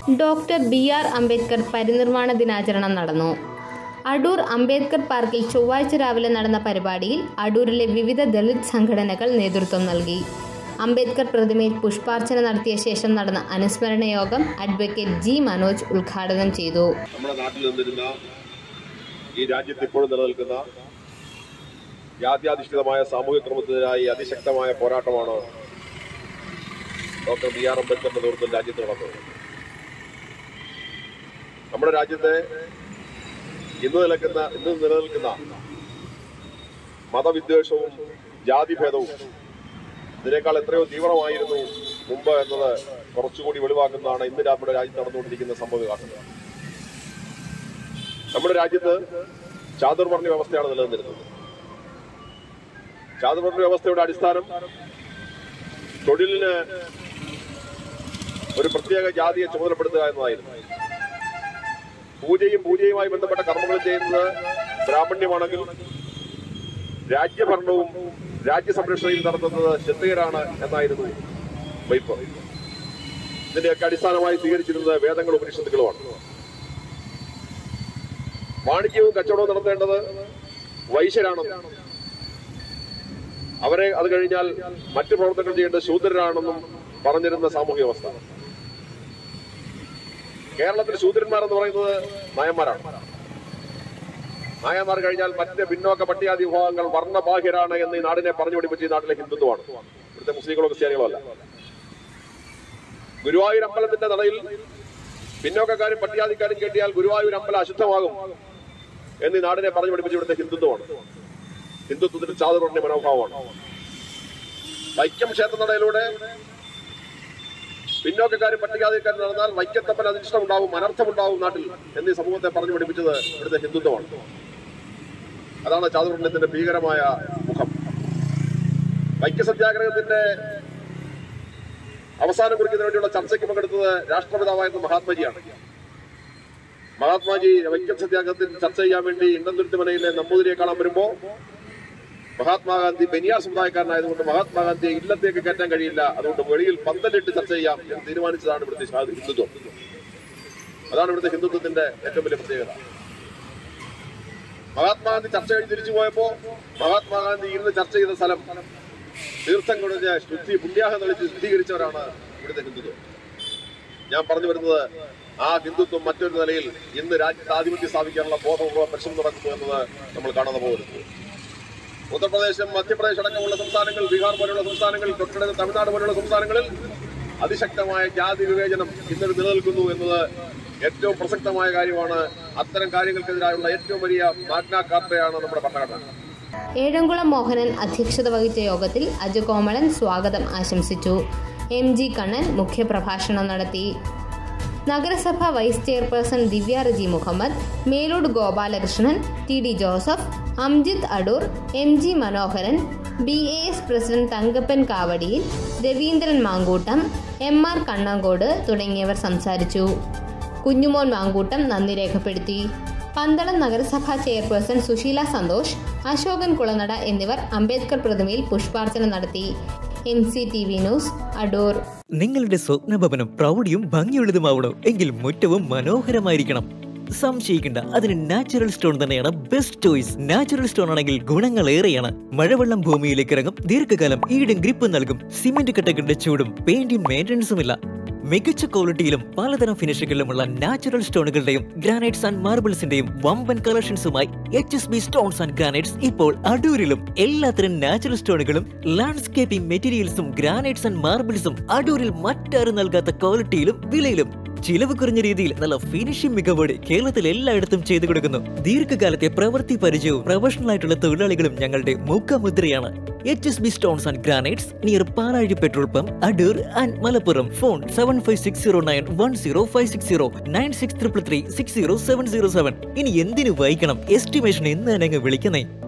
doctor B R Ambedkar പരിനിർമ്മാണ ദിനാചരണം നടന്നു അടൂർ അംബേദ്കർ പാർക്കിൽ ചൊവ്വാഴ്ച രാവിലെ നടന്ന പരിപാടിയിൽ അടൂരിലെ വിവിധ ദളിത് സംഘടനകൾ നേതൃത്വം നൽകി അംബേദ്കർ പ്രതിമയിൽ പുഷ്പാർച്ചന നടത്തിയ ശേഷം നടന്ന അനുസ്മരണ യോഗം അഡ്വക്കേറ്റ് ജി മനോജ് ഉദ്ഘാടനം ചെയ്തു നമ്മുടെ നാട്ടിൽ നിന്നിരുന്ന ഈ രാജ്യത്ത് ഇപ്പോഴും നിലനിൽക്കുന്ന ജാത്യാധിഷ്ഠിതമായ സാമൂഹിക ക്രമത്തിനായി അതിശക്തമായ പോരാട്ടമാണ് ഡോക്ടർ ബി ആർ അംബേദ്കറിന്റെ നേതൃത്വത്തിൽ രാജ്യത്ത് നടന്നത് നമ്മുടെ രാജ്യത്തെ ഇന്ന് നിലനിൽക്കുന്ന ഇന്ന് നിലനിൽക്കുന്ന മതവിദ്വേഷവും ജാതിഭേദവും ഇതിനേക്കാൾ എത്രയോ തീവ്രമായിരുന്നു മുമ്പ് എന്നത് കുറച്ചുകൂടി വെളിവാക്കുന്നതാണ് ഇന്ന് നമ്മുടെ രാജ്യത്ത് നടന്നുകൊണ്ടിരിക്കുന്ന സംഭവവികാസങ്ങൾ നമ്മുടെ രാജ്യത്ത് ചാതുർവർണ്ണ വ്യവസ്ഥയാണ് നിലനിന്നിരുന്നത് ചാതുർവർണ്ണ വ്യവസ്ഥയുടെ അടിസ്ഥാനം തൊഴിലിന് ഒരു പ്രത്യേക ജാതിയെ ചുമതലപ്പെടുത്തുക എന്നതായിരുന്നു പൂജയും പൂജയുമായി ബന്ധപ്പെട്ട കർമ്മങ്ങൾ ചെയ്യുന്നത് ബ്രാഹ്മണ്യമാണെങ്കിൽ രാജ്യഭരണവും രാജ്യസംരക്ഷണയും നടത്തുന്നത് ക്ഷത്രിയരാണ് എന്നായിരുന്നു വൈപ്പ് ഇതിന്റെയൊക്കെ അടിസ്ഥാനമായി സ്വീകരിച്ചിരുന്നത് വേദങ്ങളും ഉപനിഷത്തുകളുമാണ് വാണിജ്യവും കച്ചവടവും നടത്തേണ്ടത് വൈശ്യരാണെന്നും അവരെ അത് കഴിഞ്ഞാൽ മറ്റു പ്രവർത്തനങ്ങൾ ചെയ്യേണ്ടത് ശൂദ്രരാണെന്നും പറഞ്ഞിരുന്ന സാമൂഹ്യ വ്യവസ്ഥ കേരളത്തിൽ ശൂദ്രന്മാർ എന്ന് പറയുന്നത് നായന്മാരാണ് നായന്മാർ കഴിഞ്ഞാൽ മറ്റ് പിന്നോക്ക പട്ടികാതി വിഭാഗങ്ങൾ വർണ്ണബാഹ്യരാണ് എന്ന് ഈ നാടിനെ പറഞ്ഞു പഠിപ്പിച്ച ഈ നാട്ടിലെ ഹിന്ദുത്വമാണ് ഇവിടുത്തെ മുസ്ലിങ്ങളോ ക്രിസ്ത്യാനികളോ അല്ല ഗുരുവായൂർ അമ്പലത്തിന്റെ നടയിൽ പിന്നോക്കക്കാരും പട്ടികാതിക്കാരും കേട്ടിയാൽ ഗുരുവായൂർ അമ്പലം അശുദ്ധമാകും എന്ന് ഈ നാടിനെ പറഞ്ഞു പഠിപ്പിച്ച ഇവിടുത്തെ ഹിന്ദുത്വമാണ് ഹിന്ദുത്വത്തിന്റെ ചാതുർവർണ്ണ മനോഭാവമാണ് വൈക്കം ക്ഷേത്രനടയിലൂടെ പിന്നോക്കക്കാരും പട്ടികാതിക്കാരും നടന്നാൽ വൈക്കത്തപ്പൻ അനിഷ്ടം ഉണ്ടാവും അനർത്ഥമുണ്ടാവും നാട്ടിൽ എന്നീ സമൂഹത്തെ പറഞ്ഞു പഠിപ്പിച്ചത് ഇവിടുത്തെ ഹിന്ദുത്വമാണ് അതാണ് ചാതുർവർണ്ണത്തിന്റെ ഭീകരമായ മുഖം വൈക്ക സത്യാഗ്രഹത്തിന്റെ അവസാനം കുറിക്കുന്നതിന് വേണ്ടിയുള്ള ചർച്ചയ്ക്ക് പങ്കെടുത്തത് രാഷ്ട്രപിതാവായിരുന്ന മഹാത്മജിയാണ് മഹാത്മാജി വൈക്കം സത്യാഗ്രഹത്തിൽ ചർച്ച ചെയ്യാൻ വേണ്ടി ഇണ്ടന്തുരുത്തുമനയിലെ നമ്പൂതിരിയെ കാണാൻ വരുമ്പോ മഹാത്മാഗാന്ധി ബനിയാർ സമുദായക്കാരനായതുകൊണ്ട് മഹാത്മാഗാന്ധിയെ ഇല്ലത്തേക്ക് കയറ്റാൻ കഴിയില്ല അതുകൊണ്ട് വെളിയിൽ പന്തലിട്ട് ചർച്ച ചെയ്യാം എന്ന് തീരുമാനിച്ചതാണ് ഇവിടുത്തെ ശാ- ഹിന്ദുത്വം അതാണ് ഇവിടുത്തെ ഹിന്ദുത്വത്തിന്റെ ഏറ്റവും വലിയ പ്രത്യേകത മഹാത്മാഗാന്ധി ചർച്ച കഴിഞ്ഞ് തിരിച്ചു പോയപ്പോ മഹാത്മാഗാന്ധി ഇരുന്ന് ചർച്ച ചെയ്ത സ്ഥലം തീർത്ഥം കൊടുത്ത് ശുദ്ധി പുണ്യാഹം തെളിച്ച് ശുദ്ധീകരിച്ചവരാണ് ഇവിടുത്തെ ഹിന്ദുത്വം ഞാൻ പറഞ്ഞു വരുന്നത് ആ ഹിന്ദുത്വം മറ്റൊരു നിലയിൽ ഇന്ന് രാജ്യത്ത് ആധിപത്യം സ്ഥാപിക്കാനുള്ള ബോധപൂർവ്വ പരിശ്രമം നടക്കുന്നു എന്നത് നമ്മൾ കാണാതെ പോകരുത് ഉത്തർപ്രദേശം മധ്യപ്രദേശ് അടക്കമുള്ള സംസ്ഥാനങ്ങൾ ബീഹാർ പോലുള്ള സംസ്ഥാനങ്ങൾ തൊട്ടടുത്ത തമിഴ്നാട് പോലുള്ള സംസ്ഥാനങ്ങളിൽ അതിശക്തമായ ജാതി വിവേചനം ഇന്നലെ നിലനിൽക്കുന്നു എന്നത് ഏറ്റവും പ്രസക്തമായ കാര്യമാണ് അത്തരം കാര്യങ്ങൾക്കെതിരായുള്ള ഏറ്റവും വലിയ മാഗ്നാ കാർട്ടയാണ് നമ്മുടെ ഭരണഘടന ഏഴംകുളം മോഹനൻ അധ്യക്ഷത വഹിച്ച യോഗത്തിൽ അജു കോമളൻ സ്വാഗതം ആശംസിച്ചു എം ജി കണ്ണൻ മുഖ്യപ്രഭാഷണം നടത്തി നഗരസഭ vice chairperson Divya Reji Muhammad Melode Gopalakrishnan T D Joseph Amjith Adoor M G Manoharan B A S president Thankappan കാവടിയിൽ രവീന്ദ്രൻ മാങ്കൂട്ടം എം ആർ കണ്ണങ്കോട് തുടങ്ങിയവർ സംസാരിച്ചു കുഞ്ഞുമോൻ മാങ്കൂട്ടം നന്ദി രേഖപ്പെടുത്തി പന്തളം നഗരസഭാ ചെയർപേഴ്സൺ സുശീല സന്തോഷ് അശോകൻ കുളനട എന്നിവർ അംബേദ്കർ പ്രതിമയിൽ പുഷ്പാർച്ചന നടത്തി M C T V news Adoor നിങ്ങളുടെ സ്വപ്ന ഭവനം പ്രൗഢിയും ഭംഗിയുള്ളതുമാവണോ എങ്കിൽ മുറ്റവും മനോഹരമായിരിക്കണം സംശയിക്കേണ്ട അതിന് നാച്ചുറൽ സ്റ്റോൺ തന്നെയാണ് ബെസ്റ്റ് ചോയ്സ് നാച്ചുറൽ സ്റ്റോൺ ആണെങ്കിൽ ഗുണങ്ങൾ ഏറെയാണ് മഴവെള്ളം ഭൂമിയിലേക്ക് ഇറങ്ങും ദീർഘകാലം ഈടും ഗ്രിപ്പ് നൽകും സിമന്റ് കട്ടകളുടെ ചൂടും പെയിന്റും മെയിൻ്റനൻസും ഇല്ല മികച്ച ക്വാളിറ്റിയിലും പലതരം ഫിനിഷുകളിലുമുള്ള നാച്ചുറൽ സ്റ്റോണുകളുടെയും ഗ്രാനൈറ്റ്സ് ആൻഡ് മാർബിൾസിന്റെയും വമ്പൻ കളക്ഷൻസുമായി H S B stones and granites ഇപ്പോൾ അടൂരിലും എല്ലാത്തരം നാച്ചുറൽ സ്റ്റോണുകളും ലാൻഡ്സ്കേപ്പിംഗ് മെറ്റീരിയൽസും ഗ്രാനൈറ്റ്സ് ആൻഡ് മാർബിൾസും അടൂരിൽ മറ്റാരും നൽകാത്ത ക്വാളിറ്റിയിലും വിലയിലും ചിലവ് കുറഞ്ഞ രീതിയിൽ നല്ല ഫിനിഷിംഗ് മികവോടെ കേരളത്തിൽ എല്ലായിടത്തും ചെയ്തു കൊടുക്കുന്നു ദീർഘകാലത്തെ പ്രവൃത്തി പരിചയവും പ്രൊഫഷണൽ ആയിട്ടുള്ള തൊഴിലാളികളും ഞങ്ങളുടെ മുഖമുദ്രയാണ് H S B stones and granites near Palazhi petrol pump Adoor and Malappuram phone seven five six zero nine one zero five six zero nine six triple three six zero seven zero seven ഇനി എന്തിനു വൈകണം estimation എന്ന് തന്നെ അങ്ങ് വിളിക്കുന്നേ